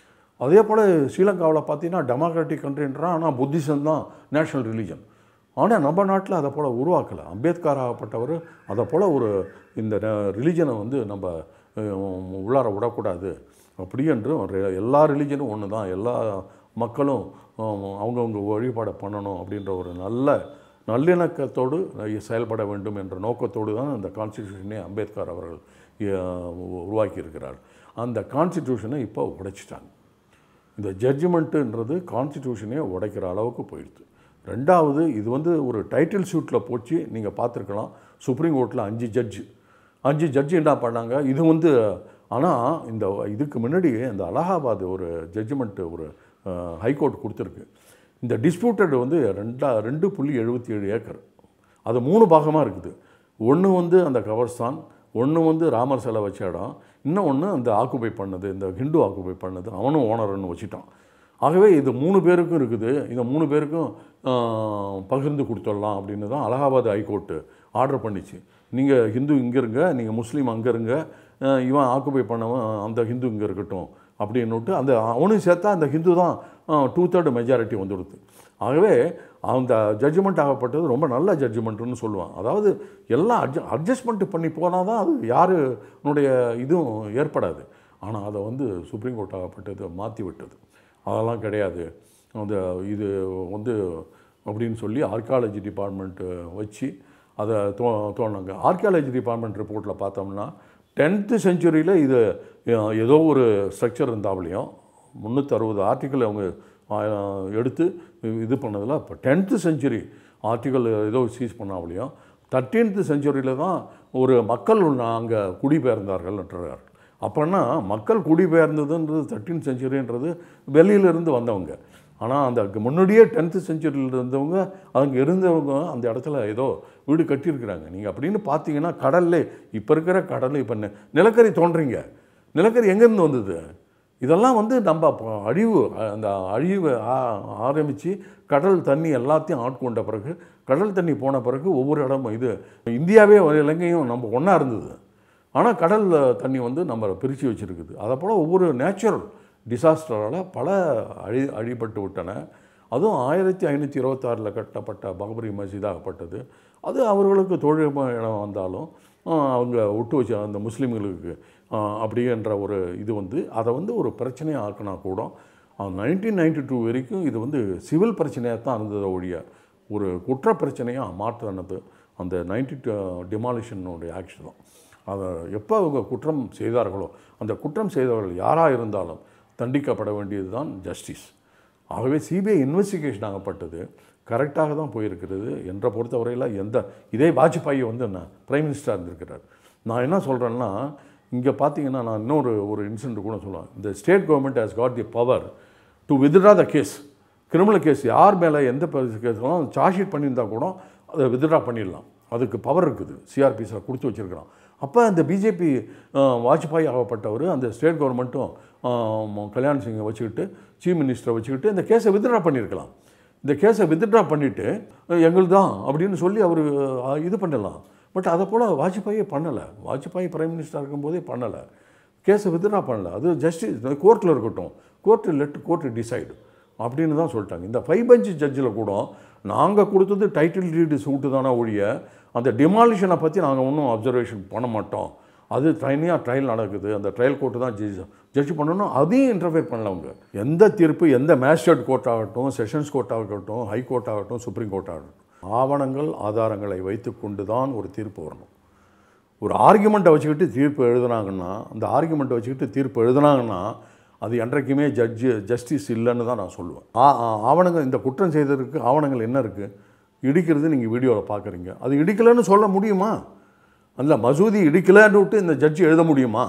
அதே போல் ஸ்ரீலங்காவில் பார்த்தீங்கன்னா டெமோக்ராட்டிக் கண்ட்ரின்றான் ஆனால் புத்திசம் தான் நேஷ்னல் ரிலீஜன் ஆனால் நம்ம நாட்டில் அதை போல் உருவாக்கலை அம்பேத்கர் ஆகப்பட்டவர் அதை போல் ஒரு இந்த ரிலீஜனை வந்து நம்ம அஹ், உள்ளார விடக்கூடாது அப்படி என்று ஒரு எல்லா ரிலீஜனும் ஒன்று தான் எல்லா மக்களும் அஹ், அவங்கவங்க வழிபாடை பண்ணணும் அப்படின்ற ஒரு நல்ல நல்லிணக்கத்தோடு செயல்பட வேண்டும் என்ற நோக்கத்தோடு தான் அந்த கான்ஸ்டிடியூஷனே அம்பேத்கர் அவர்கள் அஹ், உருவாக்கியிருக்கிறார் அந்த கான்ஸ்டிடியூஷனை இப்போ உடைச்சிட்டாங்க இந்த ஜட்ஜ்மெண்ட்டுன்றது கான்ஸ்டிடியூஷனே உடைக்கிற அளவுக்கு போயிடுது ரெண்டாவது இது வந்து ஒரு டைட்டில் ஷூட்டில் போச்சு நீங்கள் பார்த்துருக்கலாம் சுப்ரீம் கோர்ட்டில் அஞ்சு ஜட்ஜு அஞ்சு ஜட்ஜு என்ன பண்ணாங்க இது வந்து ஆனால் இந்த இதுக்கு முன்னாடி இந்த அலகாபாத் ஒரு ஜட்ஜ்மெண்ட்டு ஒரு ஹைகோர்ட் கொடுத்துருக்கு இந்த டிஸ்பியூட்டட் வந்து ரெண்டா ரெண்டு புள்ளி எழுபத்தி ஏழு ஏக்கர் அது மூணு பாகமாக இருக்குது ஒன்று வந்து அந்த கவர்ஸ்தான் ஒன்று வந்து ராமர் சிலை வச்ச இடம் இன்னும் ஒன்று அந்த ஆக்குபை பண்ணது இந்த ஹிந்து ஆக்குபை பண்ணது அவனும் ஓனர்னு வச்சுட்டான் ஆகவே இது மூணு பேருக்கும் இருக்குது இந்த மூணு பேருக்கும் ஆஹ், பகிர்ந்து கொடுத்துடலாம் அப்படின்னு தான் அலகாபாத் ஹைகோர்ட்டு ஆர்டர் பண்ணிச்சு நீங்கள் ஹிந்து இங்கே இருங்க நீங்கள் முஸ்லீம் அங்கே இருங்க ஆஹ், இவன் ஆக்குபை பண்ணவன் அந்த ஹிந்து இங்கே இருக்கட்டும் அப்படின்னுட்டு அந்த அவனும் சேர்த்தா அந்த ஹிந்து தான் டூ தேர்டு மெஜாரிட்டி வந்துடுது ஆகவே அந்த ஜட்ஜ்மெண்ட் ஆகப்பட்டது ரொம்ப நல்ல ஜட்ஜ்மெண்ட்டுன்னு சொல்லுவான் அதாவது எல்லாம் அட்ஜ அட்ஜஸ்ட்மெண்ட் பண்ணி போனால் தான் அது யாருனுடைய இதுவும் ஏற்படாது ஆனால் அதை வந்து சுப்ரீம் கோர்ட் ஆகப்பட்டது மாற்றி விட்டது அதெல்லாம் கிடையாது அந்த இது வந்து அப்படின்னு சொல்லி ஆர்கியாலஜி டிபார்ட்மெண்ட்டு வச்சு அதை தோ தோணுங்க ஆர்கியாலஜி டிபார்ட்மெண்ட் ரிப்போர்ட்டில் பார்த்தோம்னா டென்த்து செஞ்சுரியில் இது அஹ், ஏதோ ஒரு ஸ்ட்ரக்சர் இருந்தாவிலையும் முந்நூற்றறுபது ஆர்டிக்கல் அவங்க ஆஹ், எடுத்து இது பண்ணதில் இப்போ டென்த்து செஞ்சுரி ஆர்டிக்கல் ஏதோ சீஸ் பண்ணாவிலையும் தர்டீன்த்து செஞ்சுரியில் தான் ஒரு மக்கள் அங்கே குடிபெயர்ந்தார்கள்ன்றார் அப்போன்னா மக்கள் குடிபெயர்ந்ததுன்றது தேர்ட்டீன் செஞ்சுரின்றது வெளியிலிருந்து வந்தவங்க ஆனால் அந்த முன்னாடியே டென்த்து செஞ்சுரியில் இருந்தவங்க அங்கே இருந்தவங்க அந்த இடத்துல ஏதோ வீடு கட்டியிருக்கிறாங்க நீங்கள் அப்படின்னு பார்த்தீங்கன்னா கடல்ல இப்போ இருக்கிற கடல் இப்போ நி- நிலக்கரி தோன்றீங்க நிலக்கரி எங்கேருந்து வந்தது இதெல்லாம் வந்து நம்ம அப்போ அழிவு அந்த அழிவு ஆரம்பித்து கடல் தண்ணி எல்லாத்தையும் ஆட்கொண்ட பிறகு கடல் தண்ணி போன பிறகு ஒவ்வொரு இடமும் இது இந்தியாவே ஒரு இலங்கையும் நம்ம ஒன்றா இருந்தது ஆனால் கடல் தண்ணி வந்து நம்ம பிரித்து வச்சுருக்குது அதை போல் ஒவ்வொரு நேச்சுரல் டிசாஸ்டரால் பல அழி அழிபட்டு விட்டன அதுவும் ஆயிரத்தி ஐநூற்றி இருபத்தாறில் கட்டப்பட்ட பாபரி மஸ்ஜிதாகப்பட்டது அது அவர்களுக்கு தொழில் இடம் வந்தாலும் ஆஹ், அவங்க விட்டு வச்ச அந்த முஸ்லீம்களுக்கு ஆஹ், அப்படின்ற ஒரு இது வந்து அதை வந்து ஒரு பிரச்சனையாக ஆக்கினா கூட நைன்டீன் நைன்டி டூ வரைக்கும் இது வந்து சிவில் பிரச்சனையாக தான் இருந்ததை ஒழிய ஒரு குற்ற பிரச்சனையாக மாற்றினது அந்த நைன்டி டிமாலிஷனுடைய ஆக்ஷன் தான் அதை எப்போ அவங்க குற்றம் செய்தார்களோ அந்த குற்றம் செய்தவர்கள் யாராக இருந்தாலும் தண்டிக்கப்பட வேண்டியது தான் ஜஸ்டிஸ் ஆகவே சிபிஐ இன்வெஸ்டிகேஷன் ஆகப்பட்டது கரெக்டாக தான் போயிருக்கிறது என்ற பொறுத்தவரையில் எந்த இதே வாஜ்பாய் வந்து நான் பிரைம் மினிஸ்டராக இருந்திருக்கிறார் நான் என்ன சொல்கிறேன்னா இங்கே பார்த்தீங்கன்னா நான் இன்னொரு ஒரு இன்சிடென்ட் கூட சொல்லுவேன் இந்த state government has got the power to withdraw the case criminal case யார் மேலே எந்த கேஸ்லாம் சார்ஜ் ஷீட் பண்ணியிருந்தா கூட அதை வித்ட்ரா பண்ணிடலாம் அதுக்கு பவர் இருக்குது சிஆர்பிஸில் கொடுத்து வச்சுருக்கிறான் அப்போ அந்த பிஜேபி வாஜ்பாய் ஆகப்பட்டவர் அந்த ஸ்டேட் கவர்மெண்ட்டும் கல்யாண் சிங்கை வச்சுக்கிட்டு சீஃப் மினிஸ்டரை வச்சுக்கிட்டு இந்த கேஸை வித்ட்ரா பண்ணியிருக்கலாம் இந்த கேஸை வித்ட்ரா பண்ணிவிட்டு எங்களுது தான் அப்படின்னு சொல்லி அவர் இது பண்ணலாம் பட் அதை போல் வாஜ்பாயே பண்ணலை வாஜ்பாய் பிரைம் மினிஸ்டராக இருக்கும்போதே பண்ணலை கேஸை வித்ட்ரா பண்ணல அது ஜஸ்டிஸ் கோர்ட்டில் இருக்கட்டும் கோர்ட்டு லெட் கோர்ட்டு டிசைடு அப்படின்னு தான் சொல்லிட்டாங்க இந்த ஃபைவ் பெஞ்ச் ஜட்ஜில் கூட நாங்கள் கொடுத்தது டைட்டில் டீடு சூட்டு தானே ஒழிய அந்த டிமாலிஷனை பற்றி நாங்கள் ஒன்றும் அப்சர்வேஷன் பண்ண மாட்டோம் அது தனியாக ட்ரையல் நடக்குது அந்த ட்ரையல் கோர்ட்டு தான் ஜட்ஜ் ஜட்ஜ் பண்ணணும் அதையும் இன்டர்ஃபியர் பண்ணல அவங்க எந்த தீர்ப்பு எந்த மேஜிஸ்ட்ரேட் கோர்ட் ஆகட்டும் செஷன்ஸ் கோர்ட் ஆகட்டும் ஹை கோர்ட் ஆகட்டும் சுப்ரீம் கோர்ட் ஆகட்டும் ஆவணங்கள் ஆதாரங்களை வைத்துக்கொண்டு தான் ஒரு தீர்ப்பு வரணும் ஒரு ஆர்குமெண்ட்டை வச்சுக்கிட்டு தீர்ப்பு எழுதுனாங்கன்னா அந்த ஆர்குமெண்ட்டை வச்சுக்கிட்டு தீர்ப்பு எழுதுனாங்கன்னா அது என்றைக்குமே ஜட்ஜு ஜஸ்டிஸ் இல்லைன்னு தான் நான் சொல்லுவேன் ஆ- ஆ- ஆவணங்கள் இந்த குற்றம் செய்ததற்கு ஆவணங்கள் என்ன இருக்குது இடிக்கிறது நீங்கள் வீடியோவில் பார்க்குறீங்க அது இடிக்கலைன்னு சொல்ல முடியுமா அந்த மசூதி இடிக்கலைன்னு விட்டு இந்த ஜட்ஜி எழுத முடியுமா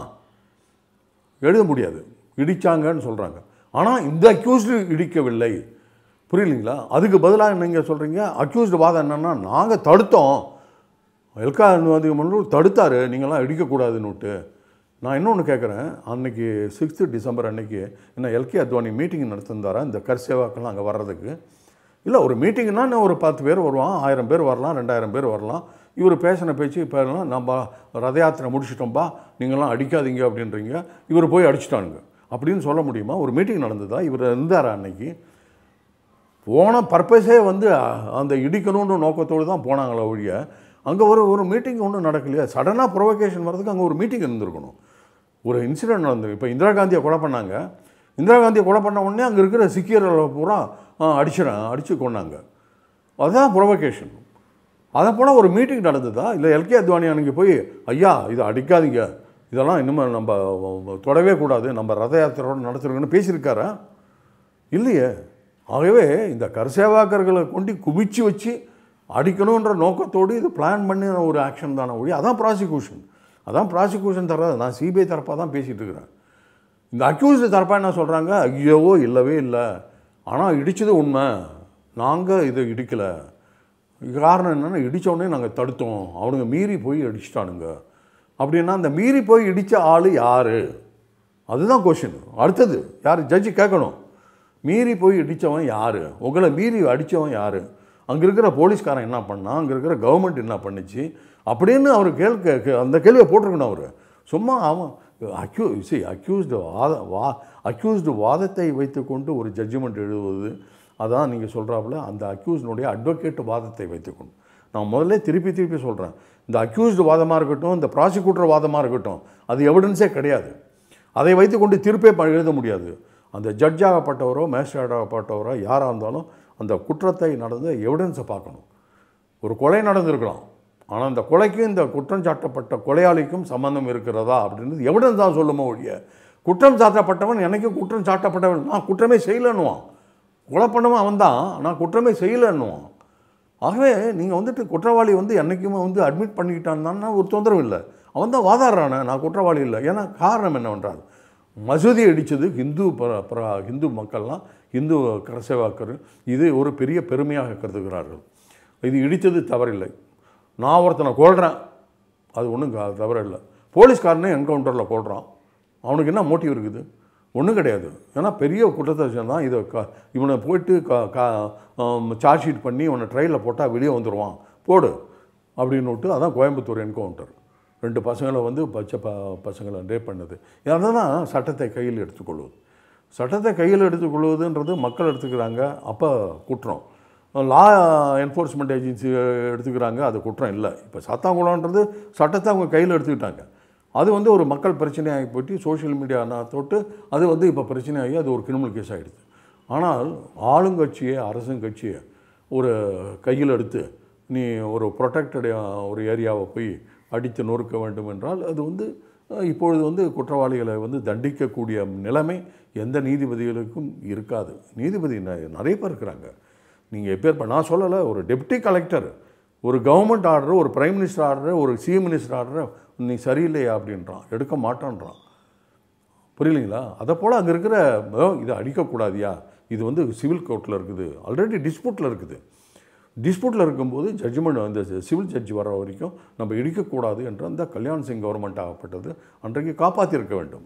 எழுத முடியாது இடிச்சாங்கன்னு சொல்கிறாங்க ஆனால் இந்த அக்யூஸ்டு இடிக்கவில்லை புரியலைங்களா அதுக்கு பதிலாக நீங்கள் சொல்கிறீங்க அக்யூஸ்டு வாதம் என்னென்னா நாங்கள் தடுத்தோம் எல்கா மன்றூர் தடுத்தாரு நீங்களாம் இடிக்கக்கூடாதுன்னு விட்டு நான் இன்னொன்று கேட்குறேன் அன்னைக்கு சிக்ஸ்த்து டிசம்பர் அன்னைக்கு என்ன எல்கே அத்வானி மீட்டிங் நடத்திருந்தாரா இந்த கர்சேவாக்கெல்லாம் அங்கே வர்றதுக்கு இல்லை ஒரு மீட்டிங்னா இன்னும் ஒரு பத்து பேர் வருவான் ஆயிரம் பேர் வரலாம் ரெண்டாயிரம் பேர் வரலாம் இவர் பேசின பேச்சு இப்போ எல்லாம் நம்ம ரத யாத்திரை முடிச்சிட்டோம்பா நீங்களாம் அடிக்காதீங்க அப்படின்றீங்க இவர் போய் அடிச்சிட்டானுங்க அப்படின்னு சொல்ல முடியுமா ஒரு மீட்டிங் நடந்ததா இவர் இருந்தாரா அன்னைக்கு போன பர்பஸே வந்து அ- அந்த இடிக்கணுன்ற நோக்கத்தோடு தான் போனாங்களே ஒழிய அங்கே ஒரு ஒரு மீட்டிங் ஒன்றும் நடக்கலையா சடனாக ப்ரொவகேஷன் வர்றதுக்கு அங்கே ஒரு மீட்டிங் இருந்திருக்கணும் ஒரு இன்சிடென்ட் நடந்தது இப்போ இந்திரா காந்தியை கொலை பண்ணாங்க இந்திரா காந்தியை கொலை பண்ண உடனே அங்கே இருக்கிற சிக்கியர்களை பூரா அடிச்சிடறேன் அடித்து கொண்டாங்க அதுதான் ப்ரொவகேஷன் அதை போல் ஒரு மீட்டிங் நடந்ததா இல்லை எல்கே அத்வானி அன்னைக்கு போய் ஐயா இதை அடிக்காதீங்க இதெல்லாம் இனிமேல் நம்ம தொடவே கூடாது நம்ம ரத யாத்திரையோடு நடத்துறோங்கன்னு பேசியிருக்காரா இல்லையே ஆகவே இந்த கர்சேவாக்கர்களை கொண்டு குவிச்சு வச்சு அடிக்கணுன்ற நோக்கத்தோடு இது பிளான் பண்ணின ஒரு ஆக்ஷன் தானே ஒழிய அதான் ப்ராசிக்யூஷன் அதான் ப்ராசிக்யூஷன் தராது நான் சிபிஐ தரப்பாக தான் பேசிகிட்டு இருக்கிறேன் இந்த அக்யூஸ்டு தரப்பாக என்ன சொல்கிறாங்க ஐயோவோ இல்லவே இல்லை ஆனால் இடிச்சது உண்மை நாங்கள் இதை இடிக்கலை காரணம் என்னென்னா இடிச்ச உடனே நாங்கள் தடுத்தோம் அவனுங்க மீறி போய் அடிச்சிட்டானுங்க அப்படின்னா அந்த மீறி போய் இடித்த ஆள் யார் அதுதான் கொஷின் அடுத்தது யார் ஜட்ஜி கேட்கணும் மீறி போய் இடித்தவன் யார் உங்களை மீறி அடித்தவன் யார் அங்கே இருக்கிற போலீஸ்காரன் என்ன பண்ணான் அங்கே இருக்கிற கவர்மெண்ட் என்ன பண்ணுச்சு அப்படின்னு அவர் கேள் கே- அந்த கேள்வியை போட்டிருக்கணும் அவர் சும்மா அவன் அக்யூ சி அக்யூஸ்டு வாத வா அக்யூஸ்டு வாதத்தை வைத்துக்கொண்டு ஒரு ஜட்ஜ்மெண்ட் எழுதுவது அதான் நீங்கள் சொல்கிறாப்புல அந்த அக்யூஸ்னுடைய அட்வொகேட் வாதத்தை வைத்துக்கொண்டு நான் முதல்ல திருப்பி திருப்பி சொல்கிறேன் இந்த அக்யூஸ்டு வாதமாக இருக்கட்டும் இந்த ப்ராசிக்யூட்டர் வாதமாக இருக்கட்டும் அது எவிடன்ஸே கிடையாது அதை வைத்துக்கொண்டு தீர்ப்பே ப- எழுத முடியாது அந்த ஜட்ஜாகப்பட்டவரோ மேஜிஸ்ட்ரேட்டாகப்பட்டவரோ யாராக இருந்தாலும் அந்த குற்றத்தை நடந்த எவிடன்ஸை பார்க்கணும் ஒரு கொலை நடந்திருக்கலாம் ஆனால் அந்த கொலைக்கும் இந்த குற்றம் சாட்டப்பட்ட கொலையாளிக்கும் சம்பந்தம் இருக்கிறதா அப்படின்றது எவிடன்ஸ் தான் சொல்லுமோ ஒழிய குற்றம் சாட்டப்பட்டவன் என்னைக்கும் குற்றம் சாட்டப்பட்டவன் நான் குற்றமே செய்யலைன்னுவான் கொலை பண்ணவன் அவன் தான் நான் குற்றமே செய்யலைன்னுவான் ஆகவே நீங்கள் வந்துட்டு குற்றவாளி வந்து என்றைக்குமே வந்து அட்மிட் பண்ணிக்கிட்டான்னா ஒரு தொந்தரவு இல்லை அவன் தான் வாதாடுறானே நான் குற்றவாளி இல்லை ஏன்னா காரணம் என்னவென்றால் மசூதி அடித்தது ஹிந்து பர- பர- ஹிந்து மக்கள்லாம் ஹிந்து கரசேவாக்கர் இது ஒரு பெரிய பெருமையாக கருதுகிறார்கள் இது இடித்தது தவறில்லை நான் ஒருத்தனை கொள்கிறேன் அது ஒன்றும் தவறு இல்லை போலீஸ்காரனே என்கவுண்டரில் கொள்கிறான் அவனுக்கு என்ன மோட்டிவ் இருக்குது ஒன்றும் கிடையாது ஏன்னா பெரிய குற்றத்தை தான் இதை க இவனை போயிட்டு க க சார்ஜ் ஷீட் பண்ணி இவனை ட்ரையலில் போட்டால் வெளியே வந்துடுவான் போடு அப்படின்னு விட்டு அதான் கோயம்புத்தூர் என்கவுண்டர் ரெண்டு பசங்களை வந்து பச்சை ப பசங்களை ரேப் பண்ணது அதுதான் சட்டத்தை கையில் எடுத்துக்கொள்வது சட்டத்தை கையில் எடுத்துக்கொள்வதுன்றது மக்கள் எடுத்துக்கிறாங்க அப்போ குற்றம் லா என்ஃபோர்ஸ்மெண்ட் ஏஜென்சி எடுத்துக்கிறாங்க அது குற்றம் இல்லை இப்போ சாத்தாங்குளம்ன்றது சட்டத்தை அவங்க கையில் எடுத்துக்கிட்டாங்க அது வந்து ஒரு மக்கள் பிரச்சனையாகி போயிட்டு சோஷியல் மீடியா தொட்டு அது வந்து இப்போ பிரச்சனையாகி அது ஒரு கிரிமினல் கேஸ் ஆகிடுது ஆனால் ஆளுங்கட்சியை அரசுங்கட்சியை ஒரு கையில் எடுத்து நீ ஒரு ப்ரொடெக்டட் ஒரு ஏரியாவை போய் அடித்து நொறுக்க வேண்டும் என்றால் அது வந்து அஹ், இப்பொழுது வந்து குற்றவாளிகளை வந்து தண்டிக்கக்கூடிய நிலைமை எந்த நீதிபதிகளுக்கும் இருக்காது நீதிபதி ந- நிறைய பேர் இருக்கிறாங்க நீங்கள் எப்பேர் நான் சொல்லலை ஒரு டெப்டி கலெக்டர் ஒரு கவர்மெண்ட் ஆர்டர் ஒரு பிரைம் மினிஸ்டர் ஆர்டர் ஒரு சிஎம் மினிஸ்டர் ஆர்டர் நீ சரியில்லையா அப்படின்றான் எடுக்க மாட்டான்றான் புரியலைங்களா அதை போல் அங்கே இருக்கிற "ஓ, இதை அடிக்கக்கூடாதியா இது வந்து சிவில் கோர்ட்டில் இருக்குது ஆல்ரெடி டிஸ்பியூட்டில் இருக்குது டிஸ்பியூட்டில் இருக்கும்போது ஜட்ஜ்மெண்ட் அந்த சிவில் ஜட்ஜ் வர வரைக்கும் நம்ம இடிக்கக்கூடாது என்று அந்த கல்யாண் சிங் கவர்மெண்ட் ஆகப்பட்டது அன்றைக்கு காப்பாற்றிருக்க வேண்டும்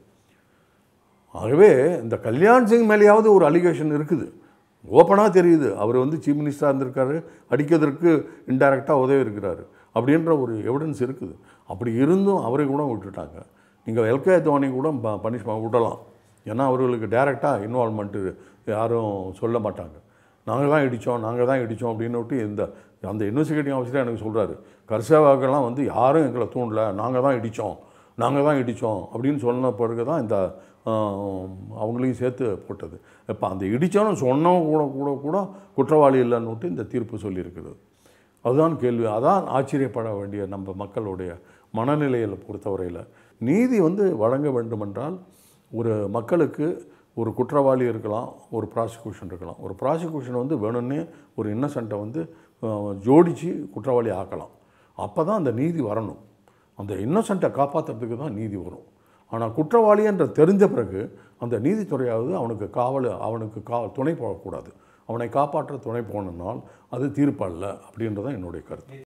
ஆகவே இந்த கல்யாண் சிங் மேலேயாவது ஒரு அலிகேஷன் இருக்குது ஓப்பனாக தெரியுது அவர் வந்து சீஃப் மினிஸ்டராக இருந்திருக்காரு அடிக்கிறதுக்கு இன்டைரக்டாக உதவி இருக்கிறாரு அப்படின்ற ஒரு எவிடன்ஸ் இருக்குது அப்படி இருந்தும் அவரை கூட விட்டுட்டாங்க நீங்கள் எல்கே அத்வானி கூட பனிஷ்மெண்ட் விடலாம் ஏன்னா அவர்களுக்கு டைரெக்டாக இன்வால்மெண்ட்டு யாரும் சொல்ல மாட்டாங்க நாங்கள் தான் இடித்தோம் நாங்கள் தான் இடித்தோம் அப்படின்னு விட்டு இந்த அந்த இன்வெஸ்டிகேட்டிங் ஆஃபீஸரே எனக்கு சொல்கிறாரு கர்சேவாக்கெல்லாம் வந்து யாரும் எங்களை தூண்டல நாங்கள் தான் இடித்தோம் நாங்கள் தான் இடித்தோம் அப்படின்னு சொன்ன பிறகு தான் இந்த ஆஹ், அவங்களையும் சேர்த்து போட்டது இப்போ அந்த இடித்தவன் சொன்னவன் கூட கூட கூட குற்றவாளி இல்லைன்னு விட்டு இந்த தீர்ப்பு சொல்லியிருக்குது அதுதான் கேள்வி அதான் ஆச்சரியப்பட வேண்டிய நம்ம மக்களுடைய மனநிலையில் பொறுத்தவரையில் நீதி வந்து வழங்க வேண்டுமென்றால் ஒரு மக்களுக்கு ஒரு குற்றவாளி இருக்கலாம் ஒரு ப்ராசிக்யூஷன் இருக்கலாம் ஒரு ப்ராசிக்யூஷன் வந்து வேணும்னே ஒரு இன்னசென்ட்டை வந்து ஜோடித்து குற்றவாளி ஆக்கலாம் அப்போ தான் அந்த நீதி வரணும் அந்த இன்னசென்ட்டை காப்பாற்றுறதுக்கு தான் நீதி வரும் ஆனால் குற்றவாளி என்ற தெரிஞ்ச பிறகு அந்த நீதித்துறையாவது அவனுக்கு காவல் அவனுக்கு கா துணை போகக்கூடாது அவனை காப்பாற்ற துணை போனால் அது தீர்ப்பல்ல அப்படின்றதான் என்னுடைய கருத்து